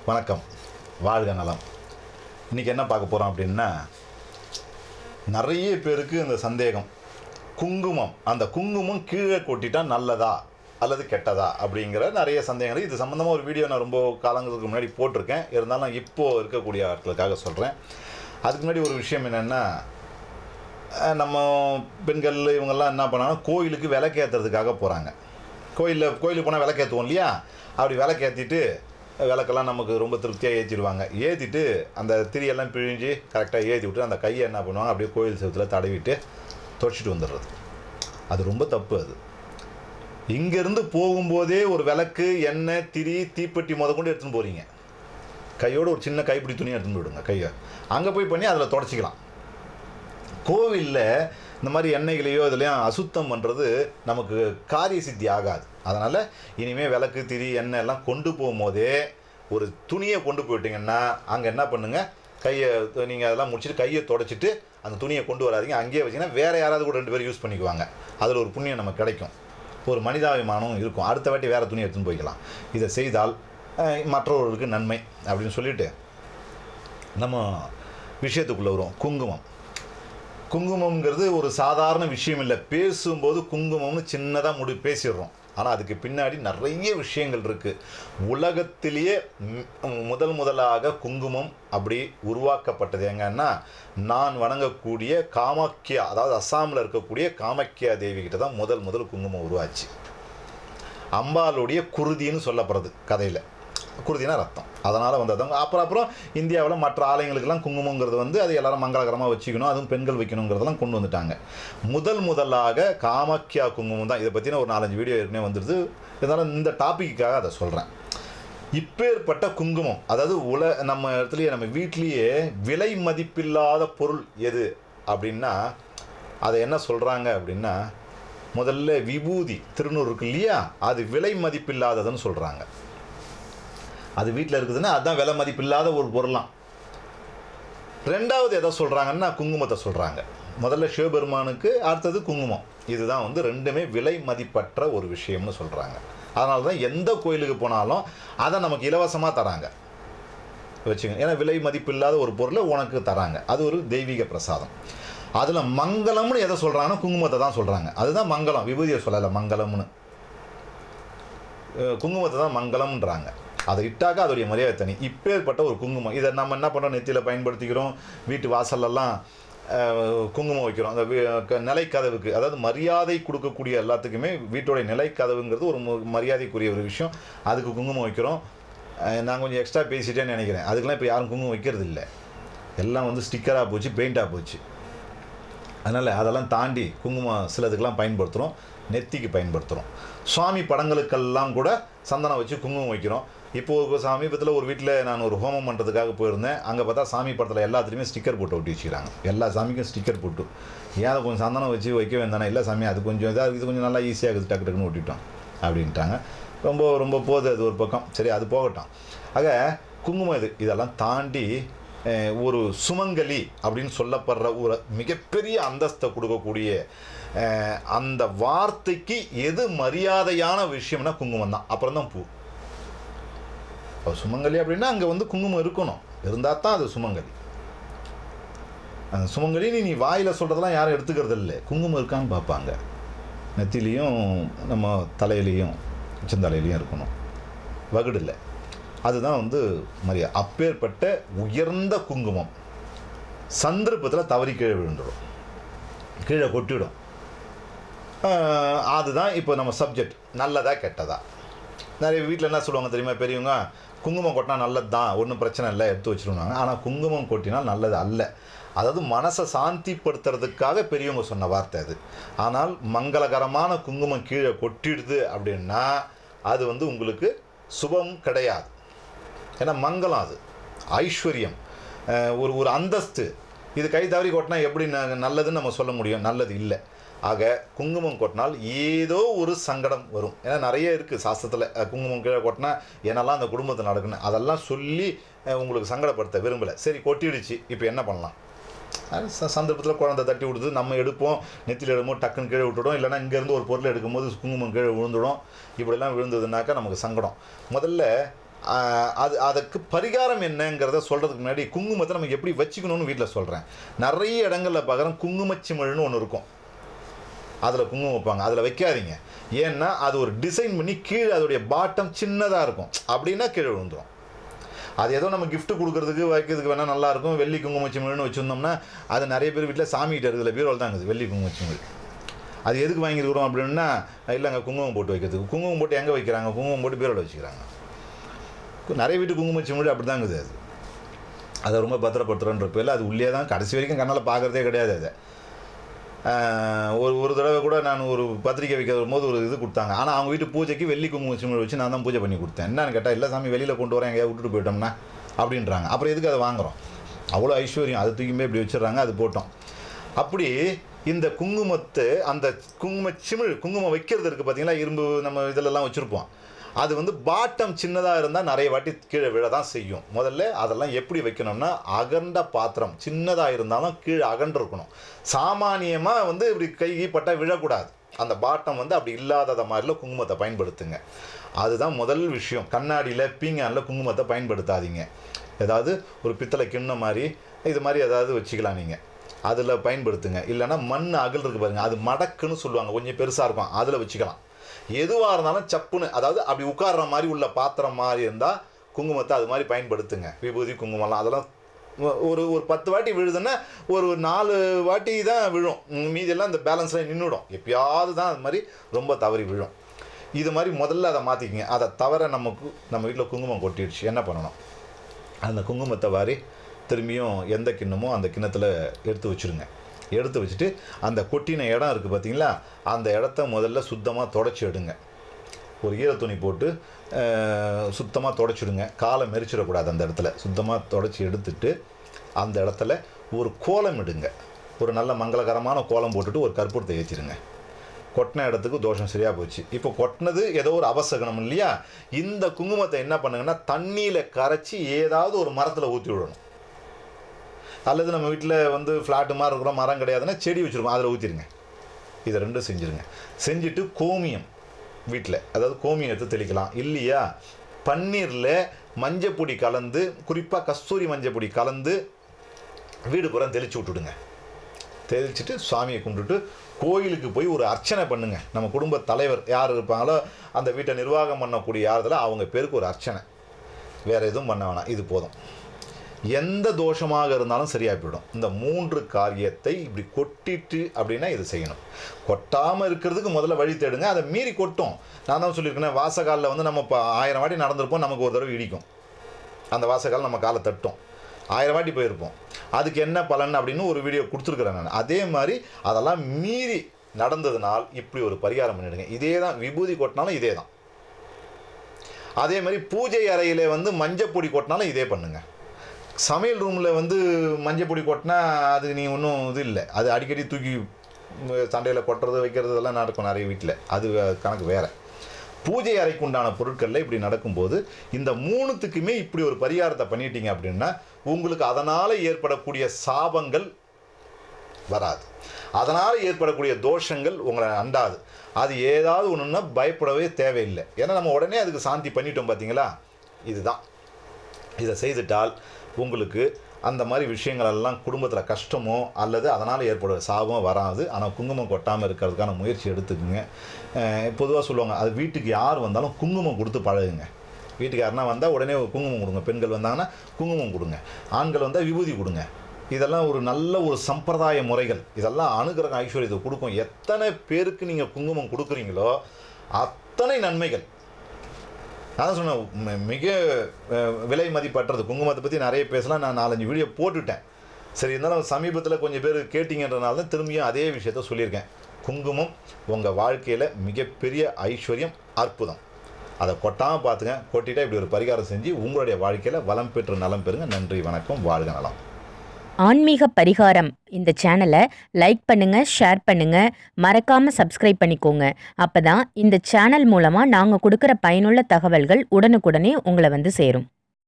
வணக்கம் வாழ்க நலம் இன்றைக்கி என்ன பார்க்க போகிறோம் அப்படின்னா நிறைய பேருக்கு இந்த சந்தேகம் குங்குமம் அந்த குங்குமம் கீழே கொட்டிட்டா நல்லதா அல்லது கெட்டதா அப்படிங்கிற நிறைய சந்தேகங்கள் இது சம்மந்தமாக ஒரு வீடியோ நான் ரொம்ப காலங்களுக்கு முன்னாடி போட்டிருக்கேன் இருந்தாலும் இப்போது இருக்கக்கூடிய ஆட்களுக்காக சொல்கிறேன் அதுக்கு முன்னாடி ஒரு விஷயம் என்னென்னா அஹ் நம்ம பெண்கள் இவங்கெல்லாம் என்ன பண்ணாங்கன்னா கோயிலுக்கு விளக்கேற்றுறதுக்காக போகிறாங்க கோயிலில் கோயிலுக்கு போனால் விளக்கேற்றுவோம் இல்லையா அப்படி விளக்கேற்றிட்டு விளக்கெல்லாம் நமக்கு ரொம்ப திருப்தியாக ஏற்றிடுவாங்க ஏற்றிட்டு அந்த திரியெல்லாம் பிழிஞ்சு கரெக்டாக ஏற்றி விட்டு அந்த கையை என்ன பண்ணுவாங்க அப்படியே கோயில் செவத்தில் தடவிட்டு தொடச்சிட்டு வந்துடுறது அது ரொம்ப தப்பு அது இங்கேருந்து போகும்போதே ஒரு விளக்கு எண்ணெய் திரி தீப்பெட்டி முத கொண்டு எடுத்துன்னு போகிறீங்க கையோடு ஒரு சின்ன கைப்பிடி துணியை எடுத்துன்னு போயிடுங்க கையை அங்கே போய் பண்ணி அதில் தொடச்சிக்கலாம் கோவிலில் இந்த மாதிரி எண்ணெய்களையோ இதுலையும் அசுத்தம் பண்ணுறது நமக்கு காரிய சித்தி ஆகாது அதனால் இனிமேல் விளக்கு திரி எண்ணெய் எல்லாம் கொண்டு போகும்போதே ஒரு துணியை கொண்டு போயிட்டீங்கன்னா அங்கே என்ன பண்ணுங்கள் கையை நீங்கள் அதெல்லாம் முடிச்சுட்டு கையை தொடச்சிட்டு அந்த துணியை கொண்டு வராதீங்க அங்கேயே வச்சிங்கன்னா வேறு யாராவது கூட ரெண்டு பேரும் யூஸ் பண்ணிக்குவாங்க அதில் ஒரு புண்ணியம் நமக்கு கிடைக்கும் ஒரு மனிதாபிமானம் இருக்கும் அடுத்த வாட்டி வேறு துணி எடுத்துன்னு போய்க்கலாம் இதை செய்தால் அஹ், மற்றவர்களுக்கு நன்மை அப்படின்னு சொல்லிட்டு நம்ம விஷயத்துக்குள்ளே வரும் குங்குமம் குங்குமம்ங்கிறது ஒரு சாதாரண விஷயம் இல்லை பேசும்போது குங்குமம்னு சின்னதாக முடி பேசிடுறோம் ஆனால் அதுக்கு பின்னாடி நிறைய விஷயங்கள் இருக்குது உலகத்திலேயே ம், முதல் முதலாக குங்குமம் அப்படி உருவாக்கப்பட்டது எங்கன்னா நான் வணங்கக்கூடிய காமாக்கியா அதாவது அஸ்ஸாமில் இருக்கக்கூடிய காமாக்கியா தேவி கிட்ட தான் முதல் முதல் குங்குமம் உருவாச்சு அம்பாளுடைய குருதின்னு சொல்லப்படுறது கதையில் குருதினா ரத்தம் அதனால் வந்ததுங்க அப்புறம் அப்புறம் இந்தியாவில் மற்ற ஆலயங்களுக்கெல்லாம் குங்குமங்கிறது வந்து அது எல்லாரும் மங்களகரமாக வச்சுக்கணும் அதுவும் பெண்கள் வைக்கணுங்கிறதெல்லாம் கொண்டு வந்துட்டாங்க முதல் முதலாக காமாக்கியா குங்குமம் தான் இதை பற்றின ஒரு நாலஞ்சு வீடியோ ஏற்கனவே வந்துடுது இருந்தாலும் இந்த டாப்பிக்காக அதை சொல்கிறேன் இப்பேற்பட்ட குங்குமம் அதாவது உல நம்ம இடத்துலையே நம்ம வீட்லேயே விலை மதிப்பில்லாத பொருள் எது அப்படின்னா அதை என்ன சொல்கிறாங்க அப்படின்னா முதல்ல விபூதி திருநூறு இருக்கு இல்லையா அது விலை மதிப்பில்லாததுன்னு சொல்கிறாங்க அது வீட்டில் இருக்குதுன்னா அதுதான் விலை மதிப்பில்லாத ஒரு பொருளாம் ரெண்டாவது எதை சொல்கிறாங்கன்னா குங்குமத்தை சொல்கிறாங்க முதல்ல சிவபெருமானுக்கு அடுத்தது குங்குமம் இதுதான் வந்து ரெண்டுமே விலை மதிப்பற்ற ஒரு விஷயம்னு சொல்கிறாங்க அதனால தான் எந்த கோயிலுக்கு போனாலும் அதை நமக்கு இலவசமாக தராங்க வச்சுங்க ஏன்னா விலை மதிப்பில்லாத ஒரு பொருளை உனக்கு தராங்க அது ஒரு தெய்வீக பிரசாதம் அதில் மங்களம்னு எதை சொல்கிறாங்கன்னா குங்குமத்தை தான் சொல்கிறாங்க அதுதான் மங்களம் விபூதியை சொல்லலை மங்களம்னு அஹ் குங்குமத்தை தான் மங்களம்ன்றாங்க அதை இட்டாக்கா அதோடைய மரியாதை தனி இப்பேற்பட்ட ஒரு குங்குமம் இதை நம்ம என்ன பண்ணுறோம் நெத்தியில் பயன்படுத்திக்கிறோம் வீட்டு வாசல்லலாம் அஹ், குங்குமம் வைக்கிறோம் அந்த வீ- க- நிலைக்கதவுக்கு அதாவது மரியாதை கொடுக்கக்கூடிய எல்லாத்துக்குமே வீட்டோடைய நிலைக்கதவுங்கிறது ஒரு மு- மரியாதைக்குரிய ஒரு விஷயம் அதுக்கு குங்குமம் வைக்கிறோம் அஹ், நான் கொஞ்சம் எக்ஸ்ட்ரா பேசிட்டேன்னு நினைக்கிறேன் அதுக்கெல்லாம் இப்போ யாரும் குங்குமம் வைக்கிறது இல்லை எல்லாம் வந்து ஸ்டிக்கராக போச்சு பெயிண்டாக போச்சு அதனால் அதெல்லாம் தாண்டி குங்குமம் சிலதுக்கெல்லாம் பயன்படுத்துகிறோம் நெத்திக்கு பயன்படுத்துகிறோம் சுவாமி படங்களுக்கெல்லாம் கூட சந்தனம் வச்சு குங்குமம் வைக்கிறோம் இப்போது சமீபத்தில் ஒரு வீட்டில் நான் ஒரு ஹோமம் பண்ணுறதுக்காக போயிருந்தேன் அங்கே பார்த்தா சாமி படத்தில் எல்லாத்துலேயுமே ஸ்டிக்கர் போட்டு ஒட்டி வச்சுக்கிறாங்க எல்லா சாமிக்கும் ஸ்டிக்கர் போட்டு ஏன் அதை கொஞ்சம் சந்தனம் வச்சு வைக்க வேண்டானே இல்லை சாமி அது கொஞ்சம் இதாக இது கொஞ்சம் நல்லா ஈஸியாக இருக்குது டக்கு டக்குன்னு ஒட்டிட்டோம் அப்படின்ட்டாங்க ரொம்ப ரொம்ப போகுது அது ஒரு பக்கம் சரி அது போகட்டும் ஆக குங்குமம் இது இதெல்லாம் தாண்டி அஹ், ஒரு சுமங்கலி அப்படின்னு சொல்லப்படுற ஒரு மிகப்பெரிய அந்தஸ்தை கொடுக்கக்கூடிய அஹ், அந்த வார்த்தைக்கு எது மரியாதையான விஷயம்னா குங்குமம் தான் அப்புறம் தான் பூ இப்போ சுமங்கலி அப்படின்னா அங்கே வந்து குங்குமம் இருக்கணும் இருந்தால் தான் அது சுமங்கலி அந்த சுமங்கலின்னு நீ வாயில் சொல்கிறதெல்லாம் யாரும் எடுத்துக்கிறது இல்லை குங்குமம் இருக்கான்னு பார்ப்பாங்க நெத்திலையும் நம்ம தலையிலையும் உச்சந்தலையிலையும் இருக்கணும் வகுடு இல்லை அதுதான் வந்து மரியாதை அப்பேற்பட்ட உயர்ந்த குங்குமம் சந்தர்ப்பத்தில் தவறி கீழே விழுந்துடும் கீழே கொட்டிடும் ஆஹ் அதுதான் இப்போ நம்ம சப்ஜெக்ட் நல்லதா கெட்டதா நிறைய வீட்டில் என்ன சொல்லுவாங்க தெரியுமா பெரியவங்க குங்குமம் கொட்டினா நல்லது தான் ஒன்றும் பிரச்சனை இல்லை எடுத்து வச்சிருவாங்க ஆனால் குங்குமம் கொட்டினால் நல்லது அல்ல அதாவது மனசை சாந்திப்படுத்துறதுக்காக பெரியவங்க சொன்ன வார்த்தை அது ஆனால் மங்களகரமான குங்குமம் கீழே கொட்டிடுது அப்படின்னா அது வந்து உங்களுக்கு சுபம் கிடையாது ஏன்னா மங்களம் அது ஐஸ்வர்யம் அஹ் ஒரு ஒரு அந்தஸ்து இது கை தவறி கொட்டினா எப்படி ந- நல்லதுன்னு நம்ம சொல்ல முடியும் நல்லது இல்லை ஆக குங்குமம் கொட்டினால் ஏதோ ஒரு சங்கடம் வரும் ஏன்னா நிறைய இருக்குது சாஸ்திரத்தில் குங்குமம் கீழே கொட்டினா என்னெல்லாம் அந்த குடும்பத்தில் நடக்குன்னு அதெல்லாம் சொல்லி அஹ் உங்களுக்கு சங்கடப்படுத்த விரும்பலை சரி கொட்டிடுச்சு இப்போ என்ன பண்ணலாம் அது ச- சந்தர்ப்பத்தில் குழந்தை தட்டி விடுது நம்ம எடுப்போம் நெத்தியில் எடுப்போம் டக்குன்னு கீழே விட்டுடும் இல்லைன்னா இங்கேருந்து ஒரு பொருள் எடுக்கும்போது குங்குமம் கீழே விழுந்துடும் இப்படிலாம் விழுந்ததுனாக்கா நமக்கு சங்கடம் முதல்ல ஆஹ், அது அதுக்கு பரிகாரம் என்னங்கிறத சொல்கிறதுக்கு முன்னாடி குங்குமத்தை நம்ம எப்படி வச்சுக்கணும்னு வீட்டில் சொல்கிறேன் நிறைய இடங்களில் பார்க்குறோம் குங்குமச்சிமிழ்னு ஒன்று இருக்கும் அதில் குங்குமம் வைப்பாங்க அதில் வைக்காதீங்க ஏன்னா அது ஒரு டிசைன் பண்ணி கீழே அதோடைய பாட்டம் சின்னதாக இருக்கும் அப்படின்னா கீழே விழுந்துரும் அது ஏதோ நம்ம gift கொடுக்கறதுக்கு வைக்கிறதுக்கு வேணால் நல்லா இருக்கும் வெள்ளி குங்குமச்சிமிழ்னு வச்சுருந்தோம்னா அது நிறைய பேர் வீட்டில் சாமிகிட்ட இருக்குதுல பீரோல் தான் இருக்குது வெள்ளி குங்குமச்சிமிழ் அது எதுக்கு வாங்கியிருக்கிறோம் அப்படின்னா இல்லைங்க குங்குமம் போட்டு வைக்கிறதுக்கு குங்குமம் போட்டு எங்கே வைக்கிறாங்க குங்குமம் போட்டு பீரோவில் வச்சுக்கிறாங்க நிறைய வீட்டு குங்குமச்சிமிழ் அப்படி தான் இருக்குது அது அதை ரொம்ப பத்திரப்படுத்துகிறன்ற பேரில் அது உள்ளே தான் கடைசி வரைக்கும் கண்ணால் பார்க்குறதே கிடையாது அதை ஆஹ் ஒரு ஒரு தடவை கூட நான் ஒரு பத்திரிக்கை வைக்க வரும்போது ஒரு இது கொடுத்தாங்க ஆனால் அவங்க வீட்டு பூஜைக்கு வெள்ளி குங்குமச்சிமிழ் வச்சு நான் தான் பூஜை பண்ணி கொடுத்தேன் என்னன்னு கேட்டால் இல்லை சாமி வெளியில் கொண்டு வரேன் எங்கேயாவது விட்டுட்டு போயிட்டோம்னா அப்படின்றாங்க அப்புறம் எதுக்கு அதை வாங்குறோம் அவ்வளோ ஐஸ்வர்யம் அது தூக்கி போய் இப்படி வச்சிடுறாங்க அது போட்டோம் அப்படி இந்த குங்குமத்தை அந்த குங்கும சிமிழ் குங்குமம் வைக்கிறது இருக்குது பார்த்தீங்களா இரும்பு நம்ம இதிலெல்லாம் வச்சுருப்போம் அது வந்து பாட்டம் சின்னதாக இருந்தால் நிறைய வாட்டி கீழே விழ தான் செய்யும் முதல்ல அதெல்லாம் எப்படி வைக்கணும்னா அகண்ட பாத்திரம் சின்னதாக இருந்தாலும் கீழே அகன்று இருக்கணும் சாமானியமாக வந்து இப்படி கை பட்டா விழக்கூடாது அந்த பாட்டம் வந்து அப்படி இல்லாதத மாதிரில குங்குமத்தை பயன்படுத்துங்க அதுதான் முதல் விஷயம் கண்ணாடியில் பீங்கானில் குங்குமத்தை பயன்படுத்தாதீங்க ஏதாவது ஒரு பித்தளை கிண்ணம் மாதிரி இது மாதிரி ஏதாவது வச்சுக்கலாம் நீங்கள் அதில் பயன்படுத்துங்க இல்லைன்னா மண் அகல் இருக்கு பாருங்க அது மடக்குன்னு சொல்லுவாங்க கொஞ்சம் பெருசாக இருக்கும் அதில் வச்சுக்கலாம் எதுவாக இருந்தாலும் சப்புன்னு அதாவது அப்படி உட்கார்ற மாதிரி உள்ள பாத்திரம் மாதிரி இருந்தால் குங்குமத்தை அது மாதிரி பயன்படுத்துங்க விபூதி குங்குமம்லாம் அதெல்லாம் ஒ- ஒரு ஒரு பத்து வாட்டி விழுதுன்னா ஒரு நாலு வாட்டி தான் விழும் ம், மீதியெல்லாம் இந்த பேலன்ஸில் நின்றுடும் எப்பயாவது தான் அது மாதிரி ரொம்ப தவறி விழும் இது மாதிரி முதல்ல அதை மாற்றிக்கிங்க அதை தவிர நமக்கு நம்ம வீட்டில் குங்குமம் கொட்டிடுச்சு என்ன பண்ணணும் அந்த குங்குமத்தை வாரி திரும்பியும் எந்த கிண்ணமோ அந்த கிண்ணத்தில் எடுத்து வச்சுருங்க எடுத்து வச்சுட்டு அந்த கொட்டின இடம் இருக்குது பார்த்தீங்களா அந்த இடத்த முதல்ல சுத்தமாக தொடச்சி எடுங்க ஒரு ஈர துணி போட்டு சுத்தமாக தொடச்சிடுங்க காலை மெரிச்சிடக்கூடாது அந்த இடத்துல சுத்தமாக தொடச்சி எடுத்துட்டு அந்த இடத்துல ஒரு கோலம் இடுங்க ஒரு நல்ல மங்களகரமான கோலம் போட்டுட்டு ஒரு கற்பூரத்தை ஏற்றிடுங்க கொட்டின இடத்துக்கு தோஷம் சரியாக போச்சு இப்போ கொட்டினது ஏதோ ஒரு அபசகனம் இல்லையா இந்த குங்குமத்தை என்ன பண்ணுங்கன்னா தண்ணியில் கரைச்சி ஏதாவது ஒரு மரத்தில் ஊற்றி விடணும் அல்லது நம்ம வீட்டில் வந்து ஃப்ளாட்டு மாதிரி இருக்கிற மரம் கிடையாதுன்னா செடி வச்சுருக்கோம் அதில் ஊற்றிடுங்க இதை ரெண்டும் செஞ்சுருங்க செஞ்சுட்டு கோமியம் வீட்டில் அதாவது கோமியம் எடுத்து தெளிக்கலாம் இல்லையா பன்னீரில் மஞ்சப்பொடி கலந்து குறிப்பாக கஸ்தூரி மஞ்சப்பொடி கலந்து வீடு புறம் தெளிச்சு விட்டுடுங்க தெளிச்சுட்டு சுவாமியை கும்பிட்டுட்டு கோயிலுக்கு போய் ஒரு அர்ச்சனை பண்ணுங்க நம்ம குடும்ப தலைவர் யார் இருப்பாங்களோ அந்த வீட்டை நிர்வாகம் பண்ணக்கூடிய யாரதில் அவங்க பேருக்கு ஒரு அர்ச்சனை வேறு எதுவும் பண்ண வேணாம் இது போதும் எந்த தோஷமாக இருந்தாலும் சரியாக போயிடும் இந்த மூன்று காரியத்தை இப்படி கொட்டிட்டு அப்படின்னா இது செய்யணும் கொட்டாமல் இருக்கிறதுக்கு முதல்ல வழி தேடுங்க அதை மீறி கொட்டும் நான் தான் சொல்லியிருக்கேன் வாசகாலில் வந்து நம்ம இப்போ ஆயிரம் வாட்டி நடந்திருப்போம் நமக்கு ஒரு தடவை இடிக்கும் அந்த வாசகால் நம்ம காலை தட்டும் ஆயிரம் வாட்டி போயிருப்போம் அதுக்கு என்ன பலன் அப்படின்னு ஒரு வீடியோ கொடுத்துருக்குறேன் நான் அதே மாதிரி அதெல்லாம் மீறி நடந்ததுனால் இப்படி ஒரு பரிகாரம் பண்ணிடுங்க இதே தான் விபூதி கொட்டினாலும் இதே தான் அதே மாதிரி பூஜை அறையில் வந்து மஞ்சப்பொடி கொட்டினாலும் இதே பண்ணுங்க சமையல் ரூமில் வந்து மஞ்சப்பொடி கொட்டினா அது நீ ஒன்றும் இது இல்லை அது அடிக்கடி தூக்கி சண்டையில் கொட்டுறது வைக்கிறது இதெல்லாம் நடக்கும் நிறைய வீட்டில் அது வே- கணக்கு வேறு பூஜை அறைக்கு உண்டான பொருட்களில் இப்படி நடக்கும்போது இந்த மூணுத்துக்குமே இப்படி ஒரு பரிகாரத்தை பண்ணிட்டீங்க அப்படின்னா உங்களுக்கு அதனால் ஏற்படக்கூடிய சாபங்கள் வராது அதனால் ஏற்படக்கூடிய தோஷங்கள் உங்களை அண்டாது அது ஏதாவது ஒன்றுன்னா பயப்படவே தேவையில்லை ஏன்னா நம்ம உடனே அதுக்கு சாந்தி பண்ணிட்டோம் பார்த்தீங்களா இதுதான் இதை செய்துட்டால் உங்களுக்கு அந்த மாதிரி விஷயங்கள் எல்லாம் குடும்பத்தில் கஷ்டமோ அல்லது அதனால் ஏற்படுற சாபமோ வராது ஆனால் குங்குமம் கொட்டாமல் இருக்கிறதுக்கான முயற்சி எடுத்துக்குங்க பொதுவாக சொல்லுவாங்க அது வீட்டுக்கு யார் வந்தாலும் குங்குமம் கொடுத்து பழகுங்க வீட்டுக்கு யாருன்னா வந்தால் உடனே ஒரு குங்குமம் கொடுங்க பெண்கள் வந்தாங்கன்னா குங்குமம் கொடுங்க ஆண்கள் வந்தால் விபூதி கொடுங்க இதெல்லாம் ஒரு நல்ல ஒரு சம்பிரதாய முறைகள் இதெல்லாம் அனுகிரக ஐஸ்வர்யத்தை கொடுக்கும் எத்தனை பேருக்கு நீங்கள் குங்குமம் கொடுக்குறீங்களோ அத்தனை நன்மைகள் நான் தான் சொன்னேன் மி- மிக அஹ், விலை மதிப்பற்றது குங்குமத்தை பற்றி நிறைய பேசலாம் நான் நாலஞ்சு வீடியோ போட்டுட்டேன் சரி இருந்தாலும் சமீபத்தில் கொஞ்சம் பேர் கேட்டிங்கன்றனால தான் திரும்பியும் அதே விஷயத்த சொல்லியிருக்கேன் குங்குமம் உங்கள் வாழ்க்கையில் மிகப்பெரிய ஐஸ்வர்யம் அற்புதம் அதை கொட்டாமல் பார்த்துங்க கொட்டிட்டா இப்படி ஒரு பரிகாரம் செஞ்சு உங்களுடைய வாழ்க்கையில் வளம் பெற்று நலம் பெறுங்க நன்றி வணக்கம் வாழ்க நலம் ஆன்மீக பரிகாரம் இந்த சேனலை லைக் பண்ணுங்க ஷேர் பண்ணுங்க மறக்காம சப்ஸ்கிரைப் பண்ணிக்கோங்க அப்பதான் இந்த சேனல் மூலமா நாங்க கொடுக்கிற பயனுள்ள தகவல்கள் உடனுக்குடனே உங்களை வந்து சேரும்